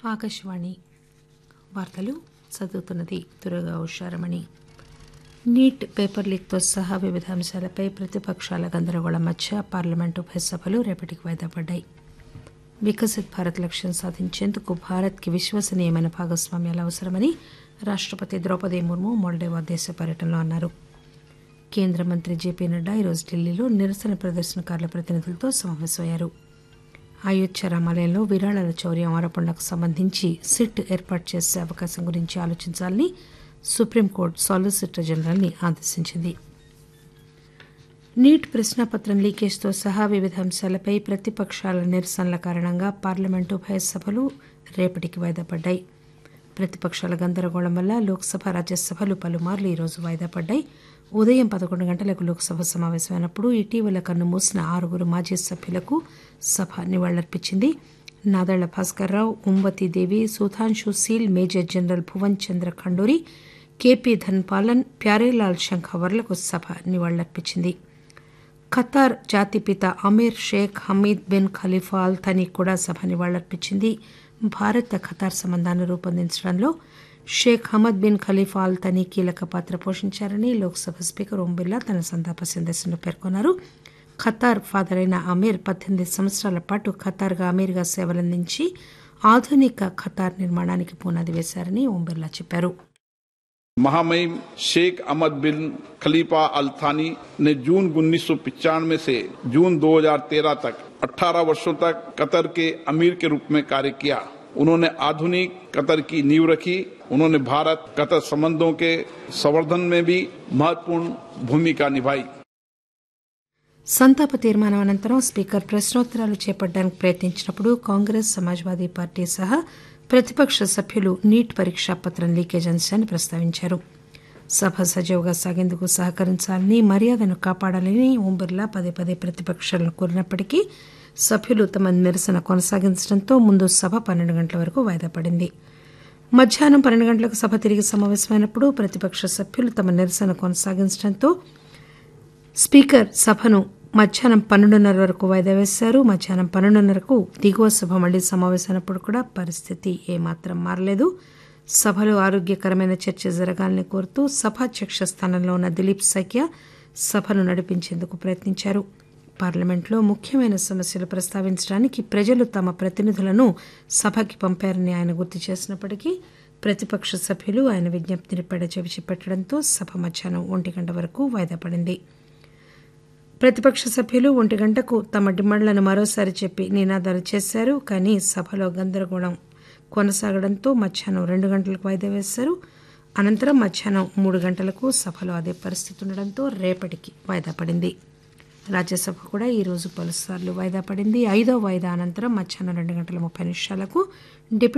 ఆకాశవాణి వార్తలు చదువుతున్నది Durga Usharamani NEET paper లీక్తో సహా వివిధ అంశాలపై ప్రతిపక్షాల గందరగోళం మధ్య పార్లమెంటు ఉభయ సభలు రేపటికి వాయిదా పడ్డాయి వికసిత్ భారత్ లక్ష్యం సాధించేందుకు భారత్కి విశ్వసనీయమైన భాగస్వామ్యాలు అవసరమని రాష్టపతి ద్రౌపది ముర్ము మోల్డోవా దేశ పర్యటనలో అన్నారు కేంద్ర మంత్రి జేపీ నడ్డా ఈరోజు ఢిల్లీలో నిరసన ప్రదర్శనకారుల ప్రతినిధులతో సమావేశమయ్యారు అయోధ్య రామాలయంలో విరాళాల చౌర్యం ఆరోపణలకు సంబంధించి సిట్ ఏర్పాటు చేసే అవకాశం గురించి ఆలోచించాలని సుప్రీంకోర్టు సాలిసిటర్ జనరల్ని ఆదేశించింది నీట్ ప్రశ్నాపత్రం లీకేజ్తో సహా వివిధ అంశాలపై ప్రతిపక్షాల నిరసనల కారణంగా పార్లమెంటు ఉభయ సభలు రేపటికి వాయిదా పడ్డాయి ప్రతిపక్షాల గందరగోళం వల్ల లోక్సభ రాజ్యసభలు పలుమార్లు ఈరోజు వాయిదా పడ్డాయి ఉదయం పదకొండు గంటలకు లోక్సభ సమావేశమైనప్పుడు ఇటీవల కన్ను మూసిన ఆరుగురు మాజీ సభ్యులకు సభ నివాళులర్పించింది Nadella Bhaskar Rao Umbati Devi Sudhanshu Seal major general Bhuvan Chandra Khanduri KP Dhanapalan Pyarelal శంఖవర్లకు సభ నివాళులర్పించింది ఖతార్ జాతిపిత Amir Sheikh Hamid bin Khalifa Al Thani కూడా సభ నివాళులర్పించింది భారత ఖతార్ సంబంధాన్ని రూపొందించడంలో Sheikh Hamad bin Khalifa Al Thani కీలక పాత్ర పోషించారని లోక్సభ స్పీకర్ ఓం బిర్లా తన సంతాప సందేశంలో పేర్కొన్నారు ఖతార్ ఫాదర్ అయిన అమీర్ పద్దెనిమిది సంవత్సరాల పాటు ఖతార్గా అమీర్గా సేవలందించి ఆధునిక ఖతార్ నిర్మాణానికి పునాది వేశారని ఓం బిర్లా చెప్పారు महामहिम शेख अहमद बिन खलीफा अल थानी ने जून उन्नीस से जून 2013 तक 18 वर्षों तक कतर के अमीर के रूप में कार्य किया उन्होंने आधुनिक कतर की नींव रखी उन्होंने भारत कतर संबंधों के संवर्धन में भी महत्वपूर्ण भूमिका निभाई సంతాప తీర్మానం అనంతరం స్పీకర్ ప్రశ్నోత్తరాలు చేపట్టడానికి ప్రయత్నించినప్పుడు కాంగ్రెస్ సమాజ్వాదీ పార్టీ సహా ప్రతిపక్ష సభ్యులు నీట్ పరీక్షా పత్రం లీకేజ్ అంశాన్ని ప్రస్తావించారు సభ సజావుగా సాగేందుకు సహకరించాలని మర్యాదను కాపాడాలని ఓం బిర్లా పదే పదే ప్రతిపక్షాలను కోరినప్పటికీ సభ్యులు తమ నిరసన కొనసాగించడంతో ముందు సభ పన్నెండు గంటల వరకు వాయిదా పడింది మధ్యాహ్నం పన్నెండు గంటలకు సభ తిరిగి సమావేశమైనప్పుడు ప్రతిపక్ష సభ్యులు తమ నిరసన కొనసాగించడంతో స్పీకర్ సభను మధ్యాహ్నం పన్నెండున్నర వరకు వాయిదా వేశారు మధ్యాహ్నం పన్నెండున్నరకు దిగువ సభ మళ్లీ సమావేశమైనప్పుడు కూడా పరిస్థితి ఏమాత్రం మారలేదు సభలో ఆరోగ్యకరమైన చర్చ జరగాలని కోరుతూ సభాధ్యక్ష స్థానంలో ఉన్న దిలీప్ సైకియా సభను నడిపించేందుకు ప్రయత్నించారు పార్లమెంట్లో ముఖ్యమైన సమస్యలు ప్రస్తావించడానికి ప్రజలు తమ ప్రతినిధులను సభకి పంపారని ఆయన గుర్తు చేసినప్పటికీ ప్రతిపక్ష సభ్యులు ఆయన విజ్ఞప్తిని పెడచెవిచి పెట్టడంతో సభ మధ్యాహ్నం ఒంటి గంట వరకు వాయిదా పడింది ప్రతిపక్ష సభ్యులు ఒంటి గంటకు తమ డిమాండ్లను మరోసారి చెప్పి నినాదాలు చేశారు కానీ సభలో గందరగోళం కొనసాగడంతో మధ్యాహ్నం రెండు గంటలకు వాయిదా వేశారు అనంతరం మధ్యాహ్నం మూడు గంటలకు సభలో అదే పరిస్థితి ఉండడంతో రేపటికి వాయిదా పడింది రాజ్యసభ కూడా ఈ రోజు పలుసార్లు వాయిదా పడింది ఐదో వాయిదా అనంతరం మధ్యాహ్నం రెండు గంటల ముప్పై నిమిషాలకు డిప్యూటీ